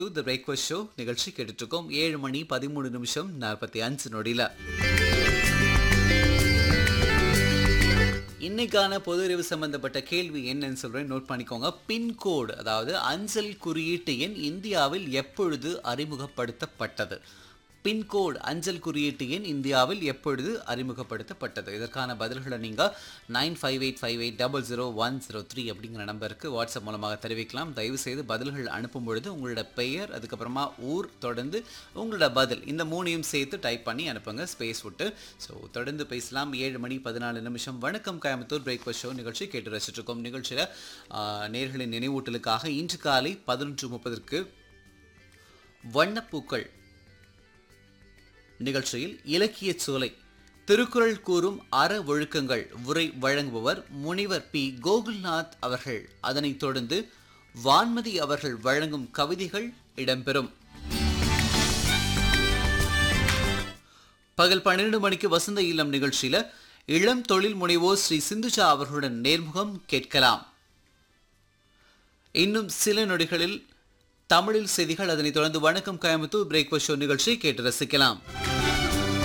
the breakfast show நிகழ்ச்சி கேட்டுட்டு இருக்கோம் ஏழு மணி பதிமூணு நிமிஷம் நாற்பத்தி அஞ்சு நொடியில இன்னைக்கான பொது அறிவு சம்பந்தப்பட்ட கேள்வி என்னன்னு சொல்றேன் நோட் பண்ணிக்கோங்க பின்கோடு அதாவது அஞ்சல் குறியீட்டு எண் இந்தியாவில் எப்பொழுது அறிமுகப்படுத்தப்பட்டது பின்கோடு அஞ்சல் குறியீட்டு எண் இந்தியாவில் எப்பொழுது அறிமுகப்படுத்தப்பட்டது இதற்கான பதில்களை நீங்க nine five eight five eight double zero one zero three அப்படிங்கிற நம்பருக்கு வாட்ஸ்அப் மூலமாக தெரிவிக்கலாம் தயவு செய்து பதில்கள் அனுப்பும் பொழுது உங்களோட பெயர் அதுக்கப்புறமா ஊர் தொடர்ந்து உங்களோட பதில் இந்த மூணையும் சேர்த்து டைப் பண்ணி அனுப்புங்க ஸ்பேஸ் விட்டு ஸோ தொடர்ந்து பேசலாம் ஏழு மணி பதினாலு நிமிஷம் வணக்கம் கோயம்புத்தூர் பிரேக்ஃபாஸ்ட் ஷோ நிகழ்ச்சி கேட்டு ரசிச்சுட்டு இருக்கோம் நிகழ்ச்சியில் நேர்களின் நினைவூட்டலுக்காக இன்று காலை பதினொன்று முப்பதற்கு வண்ணப்பூக்கள் நிகழ்ச்சியில் இலக்கிய சோலை திருக்குறள் கூறும் அற ஒழுக்கங்கள் உரை வழங்குபவர் முனிவர் பி கோகுல்நாத் அவர்கள் அதனைத் தொடர்ந்து வான்மதி அவர்கள் வழங்கும் கவிதைகள் இடம்பெறும் பகல் பன்னிரண்டு மணிக்கு வசந்த இல்லம் நிகழ்ச்சியில இளம் தொழில் முனைவோர் ஸ்ரீ சிந்துஜா அவர்களுடன் நேர்முகம் கேட்கலாம் இன்னும் சில நொடிகளில் தமிழில் செய்திகள் அதனைத் தொடர்ந்து வணக்கம் கோயம்புத்தூர் பிரேக்ஃபாஸ்ட் ஷோ நிகழ்ச்சி கேட்டு ரசிக்கலாம்